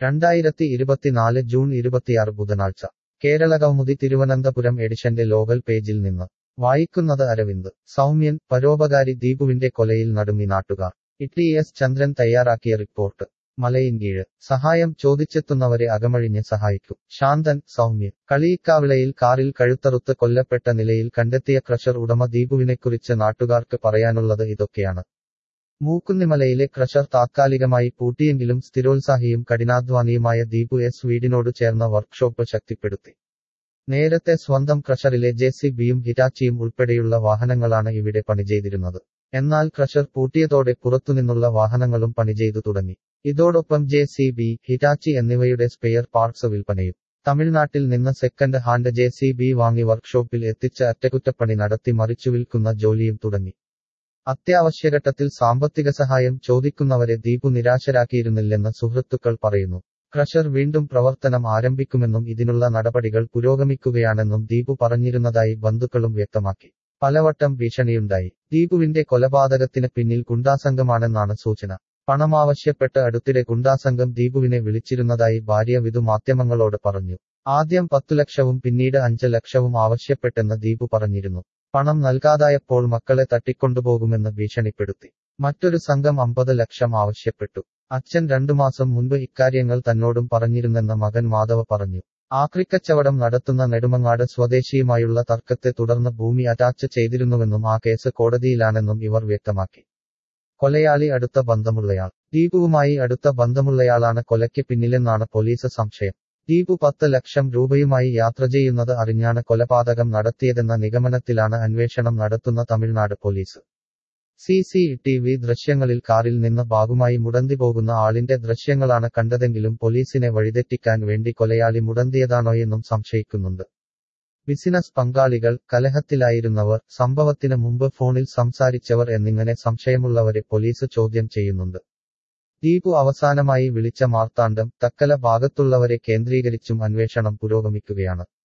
രണ്ടായിരത്തി ഇരുപത്തിനാല് ജൂൺ ഇരുപത്തിയാറ് ബുധനാഴ്ച കേരള കൗമുദി തിരുവനന്തപുരം എഡിഷന്റെ ലോകൽ പേജിൽ നിന്ന് വായിക്കുന്നത് അരവിന്ദ് സൗമ്യൻ പരോപകാരി ദീപുവിന്റെ കൊലയിൽ നടുങ്ങി നാട്ടുകാർ ഇ എസ് ചന്ദ്രൻ തയ്യാറാക്കിയ റിപ്പോർട്ട് മലയിൻകീഴ് സഹായം ചോദിച്ചെത്തുന്നവരെ അകമഴിഞ്ഞ് സഹായിക്കും ശാന്തൻ സൗമ്യൻ കളിയിക്കാവിളയിൽ കാറിൽ കഴുത്തറുത്ത് കൊല്ലപ്പെട്ട നിലയിൽ കണ്ടെത്തിയ ക്രഷർ ഉടമ ദീപുവിനെക്കുറിച്ച് നാട്ടുകാർക്ക് പറയാനുള്ളത് ഇതൊക്കെയാണ് മൂക്കുന്നിമലയിലെ ക്രഷർ താത്കാലികമായി പൂട്ടിയെങ്കിലും സ്ഥിരോത്സാഹിയും കഠിനാധ്വാനിയുമായ ദീപു എസ് വീടിനോട് ചേർന്ന വർക്ക്ഷോപ്പ് ശക്തിപ്പെടുത്തി നേരത്തെ സ്വന്തം ക്രഷറിലെ ജെ സി ബിയും ഹിറ്റാച്ചിയും ഉൾപ്പെടെയുള്ള വാഹനങ്ങളാണ് ഇവിടെ പണിചെയ്തിരുന്നത് എന്നാൽ ക്രഷർ പൂട്ടിയതോടെ പുറത്തുനിന്നുള്ള വാഹനങ്ങളും പണിചെയ്തു തുടങ്ങി ഇതോടൊപ്പം ജെ സി ബി ഹിറ്റാച്ചി എന്നിവയുടെ സ്പെയർ പാർട്സ് വിൽപ്പനയും തമിഴ്നാട്ടിൽ നിന്ന് second hand J C B വാങ്ങി വർക്ക്ഷോപ്പിൽ എത്തിച്ച് അറ്റകുറ്റപ്പണി നടത്തി മറിച്ചു വിൽക്കുന്ന ജോലിയും തുടങ്ങി അത്യാവശ്യഘട്ടത്തിൽ സാമ്പത്തിക സഹായം ചോദിക്കുന്നവരെ ദീപു നിരാശരാക്കിയിരുന്നില്ലെന്ന് സുഹൃത്തുക്കൾ പറയുന്നു ക്രഷർ വീണ്ടും പ്രവർത്തനം ആരംഭിക്കുമെന്നും ഇതിനുള്ള നടപടികൾ പുരോഗമിക്കുകയാണെന്നും ദീപു പറഞ്ഞിരുന്നതായി ബന്ധുക്കളും വ്യക്തമാക്കി പലവട്ടം ഭീഷണിയുണ്ടായി ദീപുവിന്റെ കൊലപാതകത്തിന് പിന്നിൽ ഗുണ്ടാസംഘമാണെന്നാണ് സൂചന പണമാവശ്യപ്പെട്ട് അടുത്തിടെ ഗുണ്ടാസംഘം ദീപുവിനെ വിളിച്ചിരുന്നതായി ഭാര്യ വിധു മാധ്യമങ്ങളോട് പറഞ്ഞു ആദ്യം പത്തു ലക്ഷവും പിന്നീട് അഞ്ച് ലക്ഷവും ആവശ്യപ്പെട്ടെന്ന് ദീപു പറഞ്ഞിരുന്നു പണം നൽകാതായപ്പോൾ മക്കളെ തട്ടിക്കൊണ്ടുപോകുമെന്ന് ഭീഷണിപ്പെടുത്തി മറ്റൊരു സംഘം അമ്പത് ലക്ഷം ആവശ്യപ്പെട്ടു അച്ഛൻ രണ്ടു മാസം മുൻപ് ഇക്കാര്യങ്ങൾ തന്നോടും പറഞ്ഞിരുന്നെന്ന് മകൻ മാധവ പറഞ്ഞു ആക്രിക്കച്ചവടം നടത്തുന്ന നെടുമങ്ങാട് സ്വദേശിയുമായുള്ള തർക്കത്തെ തുടർന്ന് ഭൂമി അറ്റാച്ച് ചെയ്തിരുന്നുവെന്നും ആ കേസ് കോടതിയിലാണെന്നും ഇവർ വ്യക്തമാക്കി കൊലയാളി അടുത്ത ബന്ധമുള്ളയാൾ ദീപുവുമായി അടുത്ത ബന്ധമുള്ളയാളാണ് കൊലയ്ക്ക് പിന്നിലെന്നാണ് പോലീസ് സംശയം ദീപു പത്ത് ലക്ഷം രൂപയുമായി യാത്ര ചെയ്യുന്നത് അറിഞ്ഞാണ് കൊലപാതകം നടത്തിയതെന്ന നിഗമനത്തിലാണ് അന്വേഷണം നടത്തുന്ന Tamil Nadu police C C T V ദൃശ്യങ്ങളിൽ കാറിൽ നിന്ന് ബാഗുമായി മുടന്തി പോകുന്ന ആളിന്റെ ദൃശ്യങ്ങളാണ് കണ്ടതെങ്കിലും പോലീസിനെ വഴിതെറ്റിക്കാൻ വേണ്ടി കൊലയാളി മുടന്തിയതാണോയെന്നും സംശയിക്കുന്നുണ്ട് ബിസിനസ് പങ്കാളികൾ കലഹത്തിലായിരുന്നവർ സംഭവത്തിന് മുമ്പ് ഫോണിൽ സംസാരിച്ചവർ എന്നിങ്ങനെ സംശയമുള്ളവരെ പോലീസ് ചോദ്യം ചെയ്യുന്നുണ്ട് ദീപു അവസാനമായി വിളിച്ച മാർത്താണ്ഡം തക്കല ഭാഗത്തുള്ളവരെ കേന്ദ്രീകരിച്ചും അന്വേഷണം പുരോഗമിക്കുകയാണ്